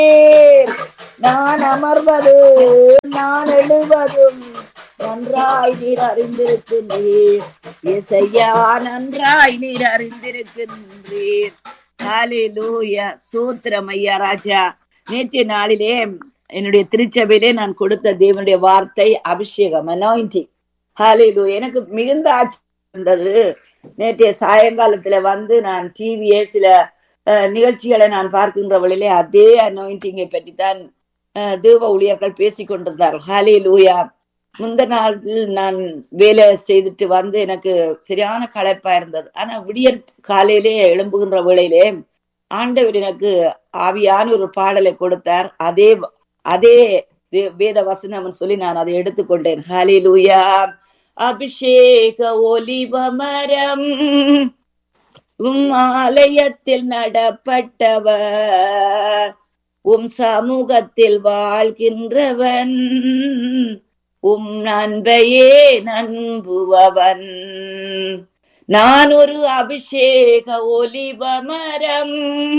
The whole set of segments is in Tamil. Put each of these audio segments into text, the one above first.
நான் அமர்வது நான் எழுவதும் நன்றாய் நீர் அறிந்திருக்கின்றீர் இசையா நன்றாய் நீர் அறிந்திருக்கின்றீர் ஹalleluya சூத்திரம் ஐயா ராஜா நேற்றைய நாளிலே என்னுடைய திருச்சபையிலே நான் கொடுத்த தேவனுடைய வார்த்தை அபிஷேகம் அனாயிண்டிங் ஹalleluya எனக்கு மிகுந்த ஆச்சரியம் இருந்தது நேற்றைய சாயங்காலத்துல வந்து நான் டிவியே சில அஹ், நிகழ்ச்சிகளை நான் பார்க்கின்ற வழியிலே அதே அனாயிண்டிங்கை பற்றி தான் அஹ், தேவ ஊழியர்கள் பேசிக் கொண்டிருந்தார்கள் ஹாலே லூயா முந்த நாளில் நான் வேலை செய்துட்டு வந்து எனக்கு சரியான களைப்பா இருந்தது ஆனா விடியற் காலையிலே எழும்புகின்ற வேளையிலே ஆண்டவர் எனக்கு ஆவியான ஒரு பாடலை கொடுத்தார் அதே அதே வே- வேத வசனம் சொல்லி நான் அதை எடுத்துக்கொண்டேன் ஹாலே லூயா அபிஷேக ஒலிவமரம் உம் ஆலயத்தில் நடப்பட்டவர் உம் சமூகத்தில் வாழ்கின்றவன் உம் நண்பையே நண்புவவன் நான் ஒரு அபிஷேக ஒலிவமரம்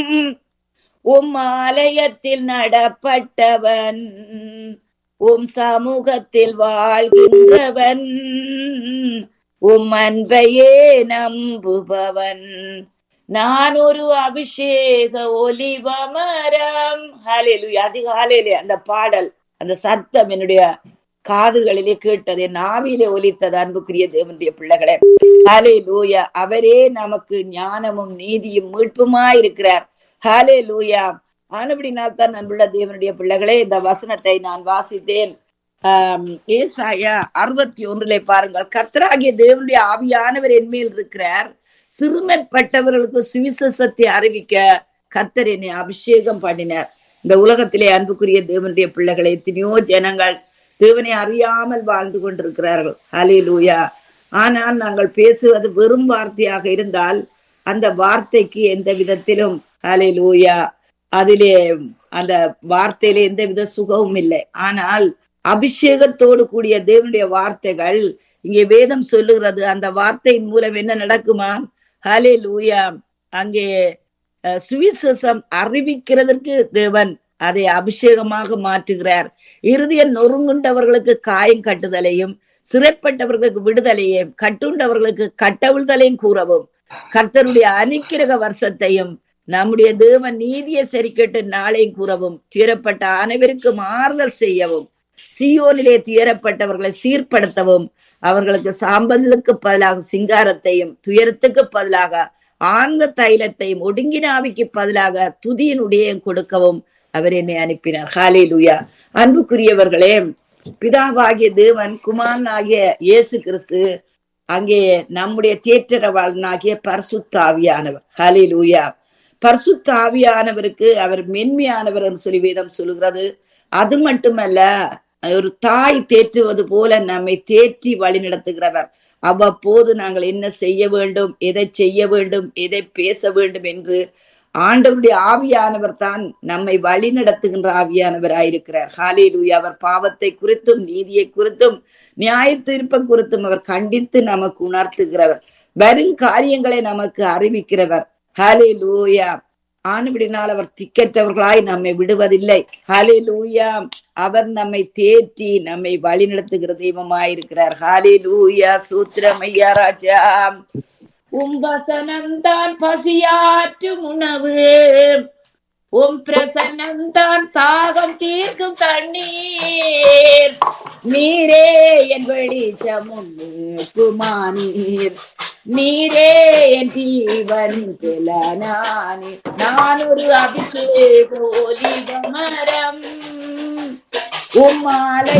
உம் ஆலயத்தில் நடப்பட்டவன் உம் சமூகத்தில் வாழ்கின்றவன் உம் அன்பையே நம்புபவன் நான் ஒரு அபிஷேக ஒலிவமரம் ஹalleluya அதிகாலையிலே அந்த பாடல் அந்த சத்தம் என்னுடைய காதுகளிலே கேட்டது என் ஆவியிலே ஒலித்தது அன்புக்குரிய தேவனுடைய பிள்ளைகளே ஹாலே லூயா அவரே நமக்கு ஞானமும் நீதியும் மீட்புமாய் இருக்கிறார் ஹாலே லூயா ஆனபடினால் தான் அன்புள்ள தேவனுடைய பிள்ளைகளே இந்த வசனத்தை நான் வாசித்தேன் ஆம், ஏசாயா அறுபத்தி ஒன்றிலே பாருங்கள் கர்த்தராகிய தேவனுடைய ஆவியானவர் என் மேல் இருக்கிறார் சிறுமைப்பட்டவர்களுக்கு சுவிசேஷத்தை அறிவிக்க கர்த்தர் என்னை அபிஷேகம் பண்ணினார் இந்த உலகத்திலே அன்புக்குரிய தேவனுடைய பிள்ளைகளை எத்தனையோ ஜனங்கள் தேவனை அறியாமல் வாழ்ந்து கொண்டிருக்கிறார்கள் ஹalleluya ஆனால் நாங்கள் பேசுவது வெறும் வார்த்தையாக இருந்தால் அந்த வார்த்தைக்கு எந்த விதத்திலும் ஹalleluya அதிலே அந்த வார்த்தையில எந்த வித சுகமும் இல்லை ஆனால் அபிஷேகத்தோடு கூடிய தேவனுடைய வார்த்தைகள் இங்கே வேதம் சொல்லுகிறது அந்த வார்த்தையின் மூலம் என்ன நடக்குமா ஹலே லூயா அங்கே அஹ், சுவிசேஷம் அறிவிக்கிறதற்கு தேவன் அதை அபிஷேகமாக மாற்றுகிறார் இறுதிய நொறுங்குண்டவர்களுக்கு காயம் கட்டுதலையும் சிறைப்பட்டவர்களுக்கு விடுதலையும் கட்டுண்டவர்களுக்கு கட்டவிழ்தலையும் கூறவும் கர்த்தருடைய அனுக்கிரக வருஷத்தையும் நம்முடைய தேவன் நீதியை சரிக்கட்டு நாளையும் கூறவும் துயரப்பட்ட அனைவருக்கும் ஆறுதல் செய்யவும் சியோனிலே துயரப்பட்டவர்களை சீர்படுத்தவும் அவர்களுக்கு சாம்பலுக்கு பதிலாக சிங்காரத்தையும் துயரத்துக்கு பதிலாக ஆழ்ந்த தைலத்தையும் ஒடுங்கின ஆவிக்கு பதிலாக துதியினுடைய கொடுக்கவும் அவர் என்னை அனுப்பினார் ஹாலே லூயா அன்புக்குரியவர்களே பிதாவாகிய தேவன் குமாரன் ஆகிய இயேசு கிறிஸ்து அங்கே நம்முடைய தேற்றரவாளனாகிய பரிசுத்த ஆவியானவர் ஹாலே லூயா பரிசுத்த ஆவியானவருக்கு அவர் மென்மையானவர் என்று சொல்லி வேதம் சொல்லுகிறது அது மட்டுமல்ல ஒரு தாய் தேற்றுவது போல நம்மை தேற்றி வழி நடத்துகிறவர் அவ்வப்போது நாங்கள் என்ன செய்ய வேண்டும் எதை செய்ய வேண்டும் எதை பேச வேண்டும் என்று ஆண்டவருடைய ஆவியானவர் தான் நம்மை வழி நடத்துகின்ற ஆவியானவராயிருக்கிறார் ஹாலேலூயா அவர் பாவத்தை குறித்தும் நீதியை குறித்தும் நியாய தீர்ப்பம் குறித்தும் அவர் கண்டித்து நமக்கு உணர்த்துகிறவர் வரும் காரியங்களை நமக்கு அறிவிக்கிறவர் ஹாலே லூயா ஆனபடினால் அவர் திக்கற்றவர்களாய் நம்மை விடுவதில்லை ஹாலே லூயா அவர் நம்மை தேற்றி நம்மை வழி நடத்துகிற தெய்வமாயிருக்கிறார் ஹாலே லூயா சூத்திரம் ஐயா ராஜா உம் வசனம்தான் பசியாற்றும் உணவு உம் பிரசன்னம்தான் தாகம் தீர்க்கும் தண்ணீர் நீரே என் வெளிச்சமும் குமானீர் நீரே என் ஜீவன் நானே நான் ஒரு அபிஷேக ஒலிவ மரம் உம்மாலை